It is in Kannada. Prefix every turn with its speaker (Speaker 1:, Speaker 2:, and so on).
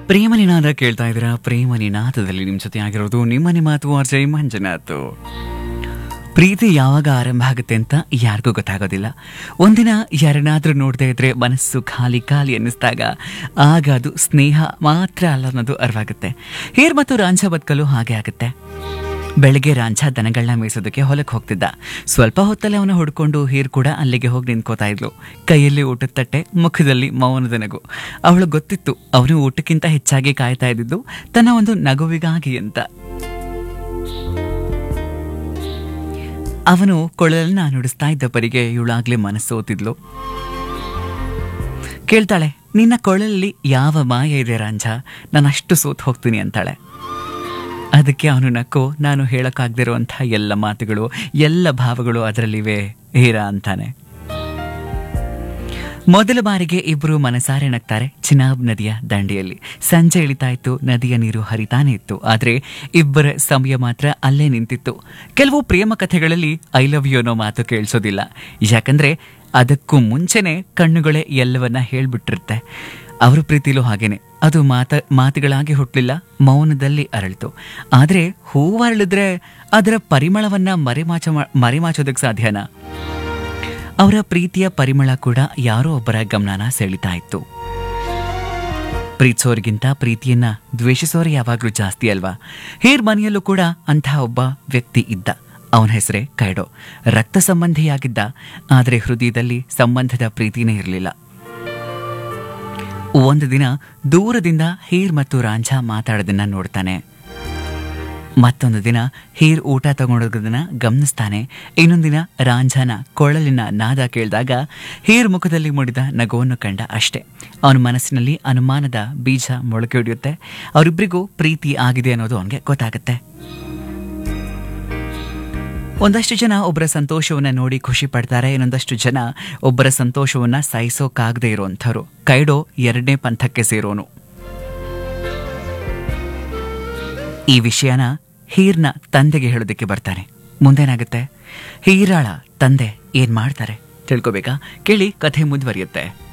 Speaker 1: ಪ್ರೇಮ ನಿನಾದ ಕೇಳ್ತಾ ಇದ್ದೀರಾ ಪ್ರೇಮ ನಿನಾದದಲ್ಲಿ ನಿಮ್ಮ ಜೊತೆ ಆಗಿರೋದು ನಿಮ್ಮನೆ ಮಾತು ಅರ್ಜಯ್ ಮಂಜುನಾಥ್ ಪ್ರೀತಿ ಯಾವಾಗ ಆರಂಭ ಆಗುತ್ತೆ ಅಂತ ಯಾರಿಗೂ ಗೊತ್ತಾಗೋದಿಲ್ಲ ಒಂದಿನ ಯಾರನ್ನಾದ್ರೂ ನೋಡದೇ ಇದ್ರೆ ಮನಸ್ಸು ಖಾಲಿ ಖಾಲಿ ಅನ್ನಿಸ್ದಾಗ ಆಗ ಅದು ಸ್ನೇಹ ಮಾತ್ರ ಅಲ್ಲ ಅನ್ನೋದು ಅರಿವಾಗುತ್ತೆ ಹೇರ್ ಮತ್ತು ರಾಂಛ ಬದುಕಲು ಹಾಗೆ ಆಗುತ್ತೆ ಬೆಳಗ್ಗೆ ರಾಂಛ ದನಗಳನ್ನ ಮೇಯಿಸೋದಕ್ಕೆ ಹೊಲಕ್ಕೆ ಹೋಗ್ತಿದ್ದ ಸ್ವಲ್ಪ ಹೊತ್ತಲ್ಲಿ ಅವನ ಹುಡ್ಕೊಂಡು ಹೀರ್ ಕೂಡ ಅಲ್ಲಿಗೆ ಹೋಗಿ ನಿಂತ್ಕೋತಾ ಇದ್ಲು ಕೈಯಲ್ಲಿ ಊಟದ ತಟ್ಟೆ ಮುಖದಲ್ಲಿ ಮೌನದ ನಗು ಅವಳು ಗೊತ್ತಿತ್ತು ಅವನು ಊಟಕ್ಕಿಂತ ಹೆಚ್ಚಾಗಿ ಕಾಯ್ತಾ ಇದ್ದಿದ್ದು ತನ್ನ ಒಂದು ನಗುವಿಗಾಗಿ ಅಂತ ಅವನು ಕೊಳಲನ್ನ ನುಡಿಸ್ತಾ ಇದ್ದ ಪರಿಗೆ ಇವಳಾಗ್ಲೇ ಮನಸ್ಸು ಓತಿದ್ಲು ಕೇಳ್ತಾಳೆ ನಿನ್ನ ಕೊಳಲಲ್ಲಿ ಯಾವ ಮಾಯ ಇದೆ ರಾಂझ ನಾನು ಅಷ್ಟು ಸೋತ್ ಹೋಗ್ತೀನಿ ಅಂತಾಳೆ ಅದಕ್ಕೆ ಅವನು ನಕ್ಕು ನಾನು ಹೇಳಕ್ಕಾಗ್ದಿರುವಂಥ ಎಲ್ಲ ಮಾತುಗಳು ಎಲ್ಲ ಭಾವಗಳು ಅದರಲ್ಲಿವೆ ಹೀರಾ ಅಂತಾನೆ ಮೊದಲ ಬಾರಿಗೆ ಇಬ್ಬರು ಮನಸಾರೆ ನಗ್ತಾರೆ ಚಿನಾಬ್ ನದಿಯ ದಂಡೆಯಲ್ಲಿ ಸಂಜೆ ಇಳಿತಾ ಇತ್ತು ನದಿಯ ನೀರು ಹರಿತಾನೆ ಇತ್ತು ಆದ್ರೆ ಇಬ್ಬರ ಸಮಯ ಮಾತ್ರ ಅಲ್ಲೇ ನಿಂತಿತ್ತು ಕೆಲವು ಪ್ರೇಮ ಕಥೆಗಳಲ್ಲಿ ಐ ಲವ್ ಯು ಅನ್ನೋ ಮಾತು ಕೇಳಿಸೋದಿಲ್ಲ ಯಾಕಂದ್ರೆ ಅದಕ್ಕೂ ಮುಂಚೆನೆ ಕಣ್ಣುಗಳೇ ಎಲ್ಲವನ್ನ ಹೇಳ್ಬಿಟ್ಟಿರುತ್ತೆ ಅವರ ಪ್ರೀತಿಲೂ ಹಾಗೇನೆ ಅದು ಮಾತ ಮಾತುಗಳಾಗಿ ಹುಟ್ಟಲಿಲ್ಲ ಮೌನದಲ್ಲಿ ಅರಳಿತು ಆದ್ರೆ ಹೂವು ಅರಳಿದ್ರೆ ಅದರ ಪರಿಮಳವನ್ನ ಮರೆಮಾಚ ಮರೆಮಾಚೋದಕ್ಕೆ ಸಾಧ್ಯನಾ ಅವರ ಪ್ರೀತಿಯ ಪರಿಮಳ ಕೂಡ ಯಾರೋ ಒಬ್ಬರ ಗಮನನ ಸೆಳಿತಾ ಇತ್ತು ಪ್ರೀತಿಸೋರಿಗಿಂತ ಪ್ರೀತಿಯನ್ನ ದ್ವೇಷಿಸೋರು ಯಾವಾಗ್ಲೂ ಜಾಸ್ತಿ ಅಲ್ವಾ ಹೇರ್ ಮನೆಯಲ್ಲೂ ಕೂಡ ಅಂತಹ ಒಬ್ಬ ವ್ಯಕ್ತಿ ಇದ್ದ ಅವನ ಹೆಸರೇ ಕೈಡೋ ರಕ್ತ ಸಂಬಂಧಿಯಾಗಿದ್ದ ಆದರೆ ಹೃದಯದಲ್ಲಿ ಸಂಬಂಧದ ಪ್ರೀತಿನೇ ಇರಲಿಲ್ಲ ಒಂದು ದಿನ ದೂರದಿಂದ ಹೀರ್ ಮತ್ತು ರಾಂझ ಮಾತಾಡೋದನ್ನ ನೋಡ್ತಾನೆ ಮತ್ತೊಂದು ದಿನ ಹೀರ್ ಊಟ ತಗೊಂಡೋಗೋದನ್ನ ಗಮನಿಸ್ತಾನೆ ಇನ್ನೊಂದು ದಿನ ರಾಂझಾನ ಕೊಳಲಿನ ನಾದ ಕೇಳಿದಾಗ ಹೀರ್ ಮುಖದಲ್ಲಿ ಮೂಡಿದ ನಗುವನ್ನು ಕಂಡ ಅಷ್ಟೇ ಅವನ ಮನಸ್ಸಿನಲ್ಲಿ ಅನುಮಾನದ ಬೀಜ ಮೊಳಕೆ ಹೊಡೆಯುತ್ತೆ ಅವರಿಬ್ಬರಿಗೂ ಪ್ರೀತಿ ಆಗಿದೆ ಅನ್ನೋದು ಅವನಿಗೆ ಗೊತ್ತಾಗುತ್ತೆ ಒಂದಷ್ಟು ಜನ ಒಬ್ಬರ ಸಂತೋಷವನ್ನ ನೋಡಿ ಖುಷಿ ಪಡ್ತಾರೆ ಇನ್ನೊಂದಷ್ಟು ಜನ ಒಬ್ಬರ ಸಂತೋಷವನ್ನ ಸಹಿಸೋಕಾಗದೇ ಇರುವಂಥವ್ರು ಕೈಡೋ ಎರಡನೇ ಪಂಥಕ್ಕೆ ಸೇರೋನು ಈ ವಿಷಯನ ಹೀರ್ನ ತಂದೆಗೆ ಹೇಳೋದಕ್ಕೆ ಬರ್ತಾನೆ ಮುಂದೇನಾಗುತ್ತೆ ಹೀರಾಳ ತಂದೆ ಏನ್ ಮಾಡ್ತಾರೆ ತಿಳ್ಕೊಬೇಕಾ ಕೇಳಿ ಕಥೆ ಮುಂದುವರಿಯುತ್ತೆ